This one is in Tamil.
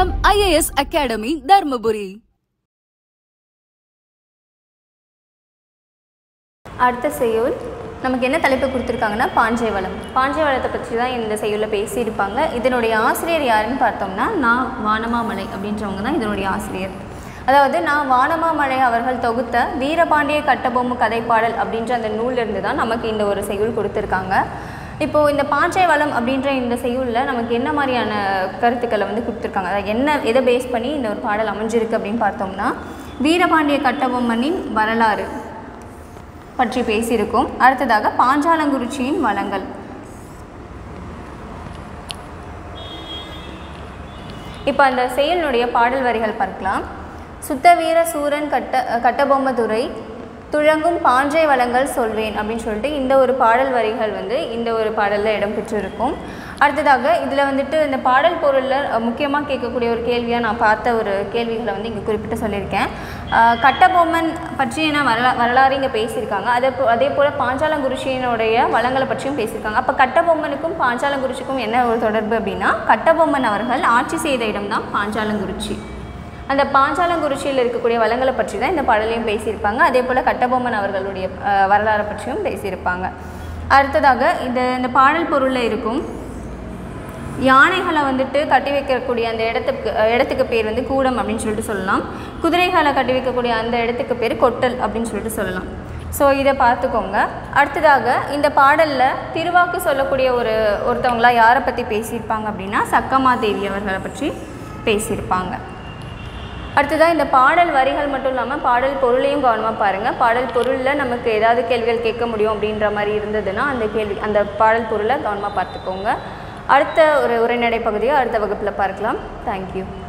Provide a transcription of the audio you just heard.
எம் ஐஏஎஸ் அகாடமி தர்மபுரி அடுத்த செய்யுள் நமக்கு என்ன தலைப்பு கொடுத்துருக்காங்கன்னா பாஞ்சை வளம் பாஞ்சை வளத்தை பற்றி தான் இந்த செய்யுளில் பேசியிருப்பாங்க இதனுடைய ஆசிரியர் யாருன்னு பார்த்தோம்னா நான் வானமாமலை அப்படின்றவங்க தான் இதனுடைய ஆசிரியர் அதாவது நான் வானமாமலை அவர்கள் தொகுத்த வீரபாண்டிய கட்டபொம்மு கதைப்பாடல் அப்படின்ற அந்த நூலிருந்து தான் நமக்கு இந்த ஒரு செய்யுள் கொடுத்துருக்காங்க இப்போது இந்த பாஞ்சை வளம் அப்படின்ற இந்த செய்யுளில் நமக்கு என்ன மாதிரியான கருத்துக்களை வந்து கொடுத்துருக்காங்க அதாவது என்ன எதை பேஸ் பண்ணி இந்த ஒரு பாடல் அமைஞ்சிருக்கு அப்படின்னு பார்த்தோம்னா வீரபாண்டிய கட்டபொம்மனின் வரலாறு பற்றி பேசியிருக்கோம் அடுத்ததாக பாஞ்சாலங்குறிச்சியின் வளங்கள் இப்போ அந்த செயலினுடைய பாடல் வரிகள் பார்க்கலாம் சுத்தவீர சூரன் கட்ட கட்டபொம்மதுரை துழங்கும் பாஞ்சை வளங்கள் சொல்வேன் அப்படின்னு சொல்லிட்டு இந்த ஒரு பாடல் வரிகள் வந்து இந்த ஒரு பாடலில் இடம்பெற்றிருக்கும் அடுத்ததாக இதில் வந்துட்டு இந்த பாடல் பொருளில் முக்கியமாக கேட்கக்கூடிய ஒரு கேள்வியாக நான் பார்த்த ஒரு கேள்விகளை வந்து இங்கே குறிப்பிட்டு சொல்லியிருக்கேன் அஹ் கட்டபொம்மன் பற்றின வரலா வரலாறு இங்கே பேசியிருக்காங்க அதே போ அதே போல் பாஞ்சாலங்குறிச்சியினுடைய வளங்களை பற்றியும் பேசியிருக்காங்க அப்போ கட்டபொம்மனுக்கும் பாஞ்சாலங்குறிச்சிக்கும் என்ன ஒரு தொடர்பு அப்படின்னா கட்டபொம்மன் அவர்கள் ஆட்சி செய்த இடம்தான் பாஞ்சாலங்குறிச்சி அந்த பாஞ்சாலங்குறிச்சியில் இருக்கக்கூடிய வளங்களை பற்றி தான் இந்த பாடலையும் பேசியிருப்பாங்க அதே போல் கட்டபொம்மன் அவர்களுடைய அஹ், வரலாறை பற்றியும் பேசியிருப்பாங்க அடுத்ததாக இந்த இந்த பாடல் பொருளில் இருக்கும் யானைகளை வந்துட்டு கட்டி வைக்கக்கூடிய அந்த இடத்துக்கு அஹ், இடத்துக்கு பேர் வந்து கூடம் அப்படின்னு சொல்லிட்டு சொல்லலாம் குதிரைகளை கட்டி வைக்கக்கூடிய அந்த இடத்துக்கு பேர் கொட்டல் அப்படின்னு சொல்லிட்டு சொல்லலாம் ஸோ இதை பார்த்துக்கோங்க அடுத்ததாக இந்த பாடலில் திருவாக்கு சொல்லக்கூடிய ஒரு ஒருத்தவங்களா யாரை பற்றி பேசியிருப்பாங்க அப்படின்னா சக்கமாதேவி அவர்களை பற்றி பேசியிருப்பாங்க அடுத்ததாக இந்த பாடல் வரிகள் மட்டும் இல்லாமல் பாடல் பொருளையும் கவனமாக பாருங்கள் பாடல் பொருளில் நமக்கு ஏதாவது கேள்விகள் கேட்க முடியும் அப்படின்ற மாதிரி இருந்ததுன்னா அந்த கேள்வி அந்த பாடல் பொருளை கவனமாக பார்த்துக்கோங்க அடுத்த ஒரு உரைநடை பகுதியை அடுத்த வகுப்பில் பார்க்கலாம் தேங்க்யூ